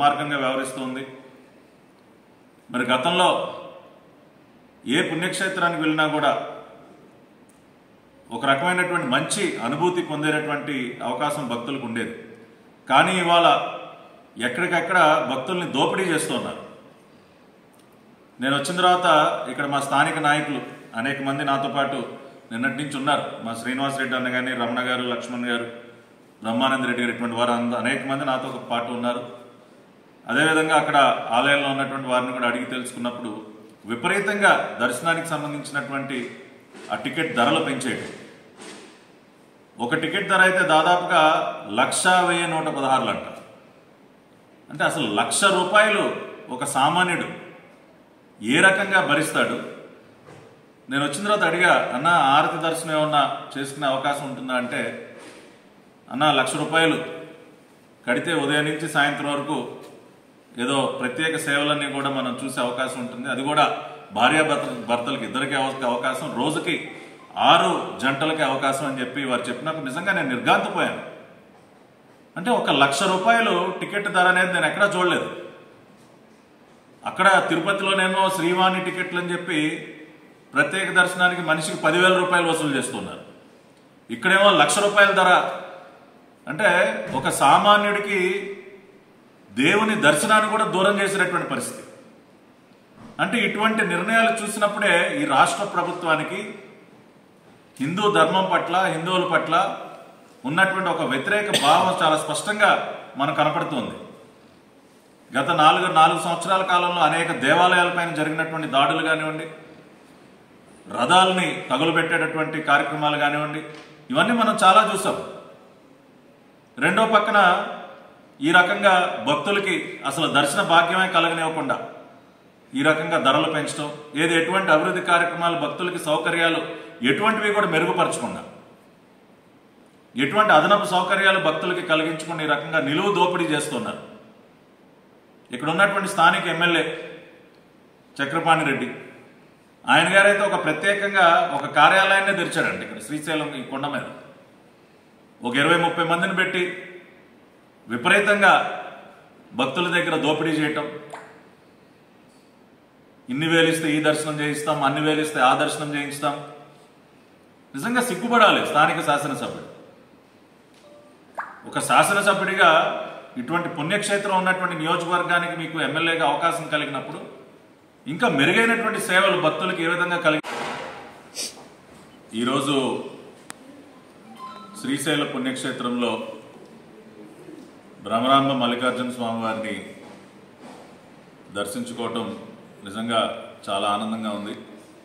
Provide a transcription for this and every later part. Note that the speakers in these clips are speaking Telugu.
దుర్మార్గంగా వ్యవహరిస్తుంది మరి గతంలో ఏ పుణ్యక్షేత్రానికి వెళ్ళినా కూడా ఒక రకమైనటువంటి మంచి అనుభూతి పొందేటటువంటి అవకాశం భక్తులకు ఉండేది కానీ ఇవాళ ఎక్కడికక్కడ భక్తుల్ని దోపిడీ చేస్తున్నారు నేను వచ్చిన తర్వాత ఇక్కడ మా స్థానిక నాయకులు అనేక మంది నాతో పాటు నిన్నటి నుంచి ఉన్నారు మా శ్రీనివాస్ రెడ్డి అన్న కానీ రమణ గారు లక్ష్మణ్ గారు బ్రహ్మానంద రెడ్డి గారు ఇటువంటి వారు అంద- అనేక మంది నాతో పాటు ఉన్నారు అదేవిధంగా అక్కడ ఆలయంలో ఉన్నటువంటి వారిని కూడా అడిగి తెలుసుకున్నప్పుడు విపరీతంగా దర్శనానికి సంబంధించినటువంటి ఆ టికెట్ ధరలు పెంచేయడం ఒక టికెట్ ధర అయితే దాదాపుగా లక్ష వెయ్యి నూట పదహారులు అంట అంటే అసలు లక్ష రూపాయలు ఒక సామాన్యుడు ఏ రకంగా భరిస్తాడు నేను వచ్చిన తర్వాత అడిగా అన్న ఆరతి దర్శనం ఏమన్నా చేసుకునే అవకాశం ఉంటుందా అంటే అన్న లక్ష రూపాయలు కడితే ఉదయం నుంచి సాయంత్రం వరకు ఏదో ప్రత్యేక సేవలన్నీ కూడా మనం చూసే అవకాశం ఉంటుంది అది కూడా భార్యాభర్త భర్తలకు ఇద్దరికి అవ- అవకాశం రోజుకి ఆరు జంటలకి అవకాశం అని చెప్పి వారు చెప్పినప్పుడు నిజంగా నేను నిర్గాంతపోయాను అంటే ఒక లక్ష రూపాయలు టికెట్ ధర అనేది నేను ఎక్కడా చూడలేదు అక్కడ తిరుపతిలోనేమో శ్రీవాణి టికెట్లు అని చెప్పి ప్రత్యేక దర్శనానికి మనిషికి పదివేల రూపాయలు వసూలు చేస్తున్నారు ఇక్కడేమో లక్ష రూపాయల ధర అంటే ఒక సామాన్యుడికి దేవుని దర్శనాన్ని కూడా దూరం చేసినటువంటి పరిస్థితి అంటే ఇటువంటి నిర్ణయాలు చూసినప్పుడే ఈ రాష్ట్ర ప్రభుత్వానికి హిందూ ధర్మం పట్ల హిందువుల పట్ల ఉన్నటువంటి ఒక వ్యతిరేక భావం చాలా స్పష్టంగా మనకు కనపడుతుంది గత నాలుగు నాలుగు సంవత్సరాల కాలంలో అనేక దేవాలయాలపైన జరిగినటువంటి దాడులు కానివ్వండి రథాలని తగులుబెట్టేటటువంటి కార్యక్రమాలు కానివ్వండి ఇవన్నీ మనం చాలా చూసాం రెండో పక్కన ఈ రకంగా భక్తులకి అసలు దర్శన భాగ్యమే కలగనివ్వకుండా ఈ రకంగా ధరలు పెంచడం ఏది ఎటువంటి అభివృద్ధి కార్యక్రమాలు భక్తులకి సౌకర్యాలు ఎటువంటివి కూడా మెరుగుపరచకుండా ఎటువంటి అదనపు సౌకర్యాలు భక్తులకి కలిగించకుండా ఈ రకంగా నిలువు దోపిడీ చేస్తున్నారు ఇక్కడ ఉన్నటువంటి స్థానిక ఎమ్మెల్యే చక్రపాణి రెడ్డి ఆయన గారైతే ఒక ప్రత్యేకంగా ఒక కార్యాలయాన్నే తెరిచాడండి ఇక్కడ శ్రీశైలం ఈ కొండ మీద ఒక ఇరవై ముప్పై మందిని పెట్టి విపరీతంగా భక్తుల దగ్గర దోపిడీ చేయటం ఇన్ని వేలిస్తే ఈ దర్శనం చేయిస్తాం అన్ని వేలిస్తే ఆ దర్శనం చేయిస్తాం నిజంగా సిగ్గుపడాలి స్థానిక శాసనసభ్యుడు ఒక శాసనసభ్యుడిగా ఇటువంటి పుణ్యక్షేత్రం ఉన్నటువంటి నియోజకవర్గానికి మీకు ఎమ్మెల్యేగా అవకాశం కలిగినప్పుడు ఇంకా మెరుగైనటువంటి సేవలు భక్తులకు ఏ విధంగా కలిగి ఈరోజు శ్రీశైల పుణ్యక్షేత్రంలో భ్రమరాంబ మల్లికార్జున స్వామి వారిని దర్శించుకోవటం నిజంగా చాలా ఆనందంగా ఉంది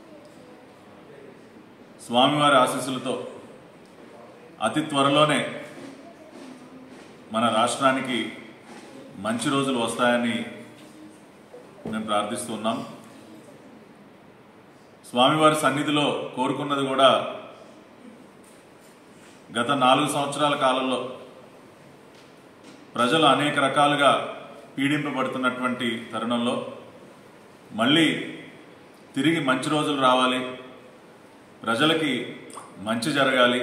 స్వామివారి ఆశీస్సులతో అతి త్వరలోనే మన రాష్ట్రానికి మంచి రోజులు వస్తాయని మేము ప్రార్థిస్తున్నాం స్వామివారి సన్నిధిలో కోరుకున్నది కూడా గత నాలుగు సంవత్సరాల కాలంలో ప్రజలు అనేక రకాలుగా పీడింపబడుతున్నటువంటి తరుణంలో మళ్ళీ తిరిగి మంచి రోజులు రావాలి ప్రజలకి మంచి జరగాలి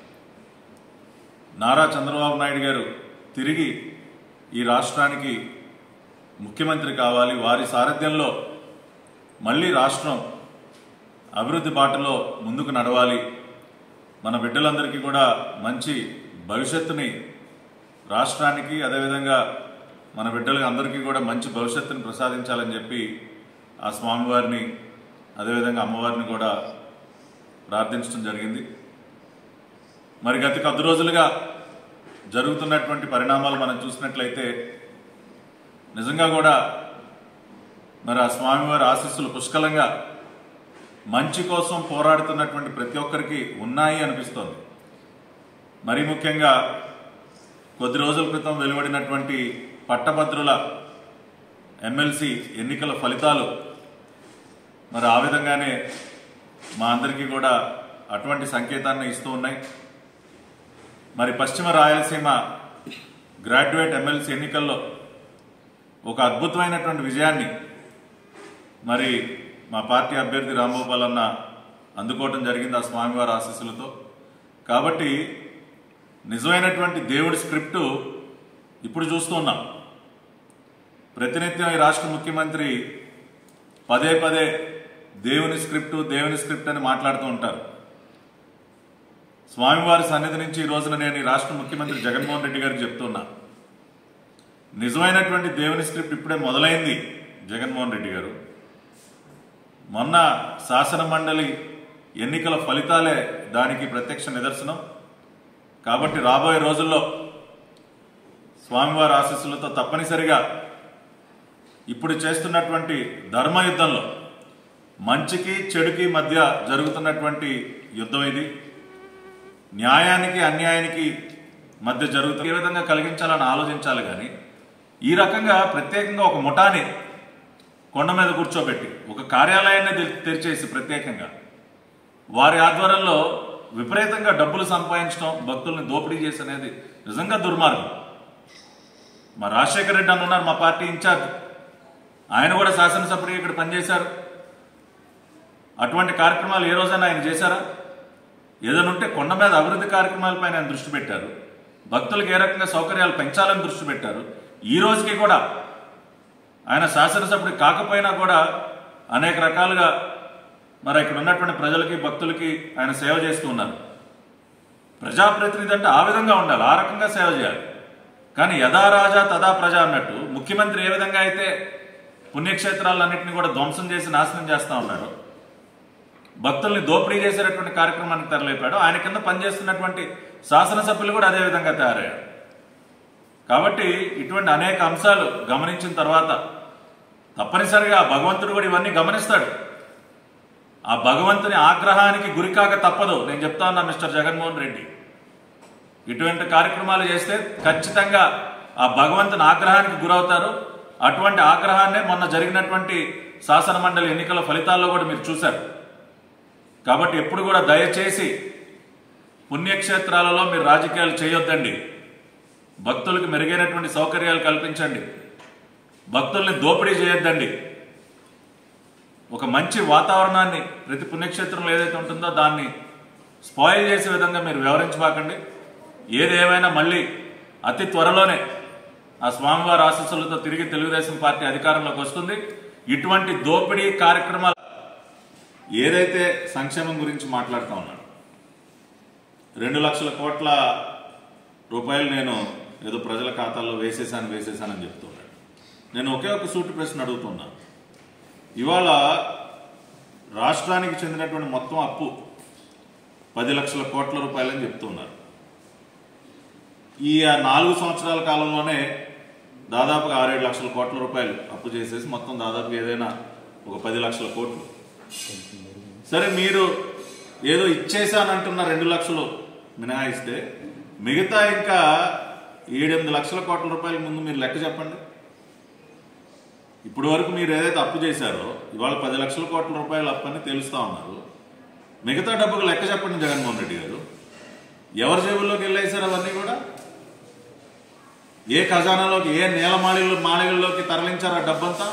నారా చంద్రబాబు నాయుడు గారు తిరిగి ఈ రాష్ట్రానికి ముఖ్యమంత్రి కావాలి వారి సారథ్యంలో మళ్ళీ రాష్ట్రం అభివృద్ధి బాటలో ముందుకు నడవాలి మన బిడ్డలందరికీ కూడా మంచి భవిష్యత్తుని రాష్ట్రానికి అదేవిధంగా మన బిడ్డలకి అందరికీ కూడా మంచి భవిష్యత్తుని ప్రసాదించాలని చెప్పి ఆ స్వామివారిని అదేవిధంగా అమ్మవారిని కూడా ప్రార్థించడం జరిగింది మరి గత కొద్ది రోజులుగా జరుగుతున్నటువంటి పరిణామాలు మనం చూసినట్లయితే నిజంగా కూడా మరి ఆ స్వామివారి ఆశీస్సులు పుష్కలంగా మంచి కోసం పోరాడుతున్నటువంటి ప్రతి ఒక్కరికి ఉన్నాయి అనిపిస్తోంది మరి ముఖ్యంగా కొద్ది రోజుల క్రితం వెలువడినటువంటి పట్టభద్రుల ఎమ్మెల్సీ ఎన్నికల ఫలితాలు మరి ఆ విధంగానే మా అందరికీ కూడా అటువంటి సంకేతాన్ని ఇస్తూ ఉన్నాయి మరి పశ్చిమ రాయలసీమ గ్రాడ్యుయేట్ ఎమ్మెల్సీ ఎన్నికల్లో ఒక అద్భుతమైనటువంటి విజయాన్ని మరి మా పార్టీ అభ్యర్థి రాంగోపాల్ అన్న అందుకోవటం జరిగింది ఆ స్వామివారి ఆశీస్సులతో కాబట్టి నిజమైనటువంటి దేవుడి స్క్రిప్టు ఇప్పుడు చూస్తున్నాం ప్రతినిత్యం ఈ రాష్ట్ర ముఖ్యమంత్రి పదే పదే దేవుని స్క్రిప్ట్ దేవుని స్క్రిప్ట్ అని మాట్లాడుతూ ఉంటారు స్వామివారి సన్నిధి నుంచి ఈ రోజున నేను ఈ రాష్ట్ర ముఖ్యమంత్రి జగన్మోహన్ రెడ్డి గారికి చెప్తున్నా నిజమైనటువంటి దేవుని స్క్రిప్ట్ ఇప్పుడే మొదలైంది జగన్మోహన్ రెడ్డి గారు మొన్న శాసన మండలి ఎన్నికల ఫలితాలే దానికి ప్రత్యక్ష నిదర్శనం కాబట్టి రాబోయే రోజుల్లో స్వామివారి ఆశీస్సులతో తప్పనిసరిగా ఇప్పుడు చేస్తున్నటువంటి ధర్మయుద్ధంలో మంచికి చెడుకి మధ్య జరుగుతున్నటువంటి యుద్ధం ఇది న్యాయానికి అన్యాయానికి మధ్య జరుగుతుంది ఏ విధంగా కలిగించాలని ఆలోచించాలి కానీ ఈ రకంగా ప్రత్యేకంగా ఒక ముఠాని కొండ మీద కూర్చోబెట్టి ఒక కార్యాలయాన్ని తె- తెరిచేసి ప్రత్యేకంగా వారి ఆధ్వర్యంలో విపరీతంగా డబ్బులు సంపాదించడం భక్తుల్ని దోపిడీ చేసి అనేది నిజంగా దుర్మార్గం మా రాజశేఖర రెడ్డి అని ఉన్నారు మా పార్టీ ఇన్ఛార్జ్ ఆయన కూడా శాసనసభ్యుడిగా ఇక్కడ పనిచేశారు అటువంటి కార్యక్రమాలు ఏ రోజైనా ఆయన చేశారా ఏదైనా ఉంటే కొండ మీద అభివృద్ధి కార్యక్రమాలపైన ఆయన దృష్టి పెట్టారు భక్తులకు ఏ రకంగా సౌకర్యాలు పెంచాలని దృష్టి పెట్టారు ఈ రోజుకి కూడా ఆయన శాసనసభ్యుడు కాకపోయినా కూడా అనేక రకాలుగా మరి ఇక్కడ ఉన్నటువంటి ప్రజలకి భక్తులకి ఆయన సేవ చేస్తూ ఉన్నారు ప్రజాప్రతినిధి అంటే ఆ విధంగా ఉండాలి ఆ రకంగా సేవ చేయాలి కానీ యథా రాజా తదా ప్రజ అన్నట్టు ముఖ్యమంత్రి ఏ విధంగా అయితే పుణ్యక్షేత్రాలన్నింటినీ కూడా ధ్వంసం చేసి నాశనం చేస్తూ ఉన్నాడు భక్తుల్ని దోపిడీ చేసేటటువంటి కార్యక్రమానికి తెరలేపాడు ఆయన కింద పనిచేస్తున్నటువంటి శాసనసభ్యులు కూడా అదే విధంగా తయారయ్యారు కాబట్టి ఇటువంటి అనేక అంశాలు గమనించిన తర్వాత తప్పనిసరిగా ఆ భగవంతుడు కూడా ఇవన్నీ గమనిస్తాడు ఆ భగవంతుని ఆగ్రహానికి గురికాక తప్పదు నేను చెప్తా ఉన్నా మిస్టర్ జగన్మోహన్ రెడ్డి ఇటువంటి కార్యక్రమాలు చేస్తే ఖచ్చితంగా ఆ భగవంతుని ఆగ్రహానికి గురవుతారు అటువంటి ఆగ్రహాన్నే మొన్న జరిగినటువంటి శాసన మండలి ఎన్నికల ఫలితాల్లో కూడా మీరు చూశారు కాబట్టి ఎప్పుడు కూడా దయచేసి పుణ్యక్షేత్రాలలో మీరు రాజకీయాలు చేయొద్దండి భక్తులకు మెరుగైనటువంటి సౌకర్యాలు కల్పించండి భక్తుల్ని దోపిడీ చేయొద్దండి ఒక మంచి వాతావరణాన్ని ప్రతి పుణ్యక్షేత్రంలో ఏదైతే ఉంటుందో దాన్ని స్పాయిల్ చేసే విధంగా మీరు వివరించబాకండి ఏది ఏమైనా మళ్ళీ అతి త్వరలోనే ఆ స్వామివారి ఆశీస్సులతో తిరిగి తెలుగుదేశం పార్టీ అధికారంలోకి వస్తుంది ఇటువంటి దోపిడీ కార్యక్రమాలు ఏదైతే సంక్షేమం గురించి మాట్లాడుతూ ఉన్నాడు రెండు లక్షల కోట్ల రూపాయలు నేను ఏదో ప్రజల ఖాతాల్లో వేసేసాను వేసేసానని చెప్తున్నాడు నేను ఒకే ఒక సూటి ప్రశ్న అడుగుతున్నా ఇవాళ రాష్ట్రానికి చెందినటువంటి మొత్తం అప్పు పది లక్షల కోట్ల రూపాయలని చెప్తున్నారు ఈ నాలుగు సంవత్సరాల కాలంలోనే దాదాపుగా ఆరేడు లక్షల కోట్ల రూపాయలు అప్పు చేసేసి మొత్తం దాదాపు ఏదైనా ఒక పది లక్షల కోట్లు సరే మీరు ఏదో ఇచ్చేసానంటున్న రెండు లక్షలు మినహాయిస్తే మిగతా ఇంకా ఏడెనిమిది లక్షల కోట్ల రూపాయల ముందు మీరు లెక్క చెప్పండి ఇప్పుడు వరకు మీరు ఏదైతే అప్పు చేశారో ఇవాళ పది లక్షల కోట్ల రూపాయల అప్పు అని తెలుస్తా ఉన్నారు మిగతా డబ్బుకు లెక్క చెప్పండి జగన్మోహన్ రెడ్డి గారు ఎవరి జేబుల్లోకి వెళ్ళేశారు అవన్నీ కూడా ఏ ఖజానాలోకి ఏ నేల మాళిలో మాళిగల్లోకి తరలించారు ఆ డబ్బంతా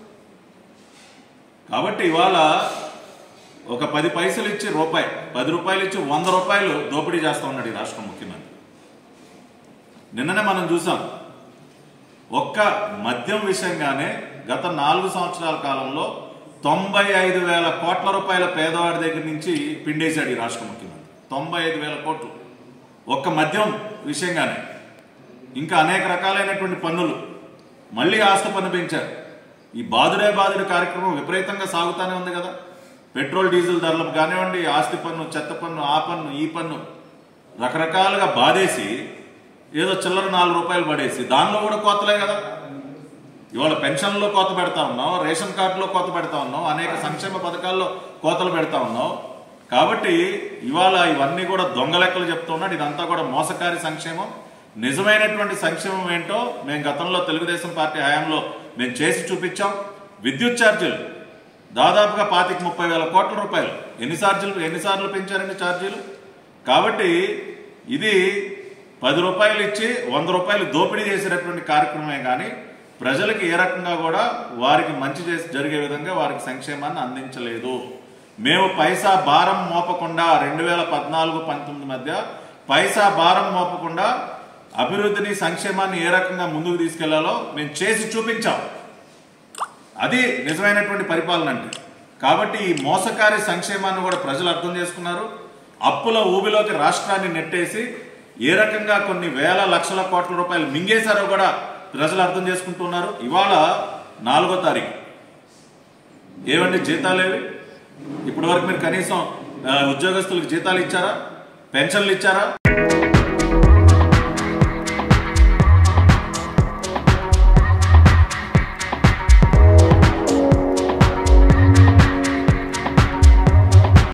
కాబట్టి ఇవాళ ఒక పది పైసలు ఇచ్చి రూపాయి పది రూపాయలు ఇచ్చి వంద రూపాయలు దోపిడీ చేస్తా ఉన్నాడు ఈ రాష్ట్ర ముఖ్యమంత్రి నిన్ననే మనం చూసాం ఒక్క మద్యం విషయంగానే గత నాలుగు సంవత్సరాల కాలంలో తొంభై ఐదు వేల కోట్ల రూపాయల పేదవాడి దగ్గర నుంచి పిండేశాడు ఈ రాష్ట్ర ముఖ్యమంత్రి తొంభై ఐదు వేల కోట్లు ఒక్క మద్యం విషయంగానే ఇంకా అనేక రకాలైనటువంటి పన్నులు మళ్ళీ ఆస్తి పన్ను పెంచారు ఈ బాదుడే బాదుడు కార్యక్రమం విపరీతంగా సాగుతానే ఉంది కదా పెట్రోల్ డీజిల్ ధరలకు కానివ్వండి ఆస్తి పన్ను చెత్త పన్ను ఆ పన్ను ఈ పన్ను రకరకాలుగా బాధేసి ఏదో చిల్లర నాలుగు రూపాయలు పడేసి దానిలో కూడా కోతలే కదా ఇవాళ పెన్షన్లో కోత పెడతా ఉన్నాం రేషన్ కార్డులో కోత పెడతా ఉన్నాం అనేక సంక్షేమ పథకాల్లో కోతలు పెడతా ఉన్నాం కాబట్టి ఇవాళ ఇవన్నీ కూడా దొంగ లెక్కలు చెప్తున్నాడు ఇదంతా కూడా మోసకారి సంక్షేమం నిజమైనటువంటి సంక్షేమం ఏంటో మేము గతంలో తెలుగుదేశం పార్టీ హయాంలో మేము చేసి చూపించాం విద్యుత్ ఛార్జీలు దాదాపుగా పాతిక ముప్పై వేల కోట్ల రూపాయలు ఎన్ని ఛార్జీలు ఎన్నిసార్లు పెంచారండి ఛార్జీలు కాబట్టి ఇది పది రూపాయలు ఇచ్చి వంద రూపాయలు దోపిడీ చేసేటటువంటి కార్యక్రమమే కానీ ప్రజలకు ఏ రకంగా కూడా వారికి మంచి చేసి జరిగే విధంగా వారికి సంక్షేమాన్ని అందించలేదు మేము పైసా భారం మోపకుండా రెండు వేల పద్నాలుగు పంతొమ్మిది మధ్య పైసా భారం మోపకుండా అభివృద్ధిని సంక్షేమాన్ని ఏ రకంగా ముందుకు తీసుకెళ్లాలో మేము చేసి చూపించాం అది నిజమైనటువంటి పరిపాలన అంటే కాబట్టి ఈ మోసకారి సంక్షేమాన్ని కూడా ప్రజలు అర్థం చేసుకున్నారు అప్పుల ఊబిలోకి రాష్ట్రాన్ని నెట్టేసి ఏ రకంగా కొన్ని వేల లక్షల కోట్ల రూపాయలు మింగేశారో కూడా ప్రజలు అర్థం చేసుకుంటున్నారు ఇవాళ నాలుగో తారీఖు ఏవండి జీతాలేవి ఇప్పటి వరకు మీరు కనీసం ఆ, ఉద్యోగస్తులకు జీతాలు ఇచ్చారా పెన్షన్లు ఇచ్చారా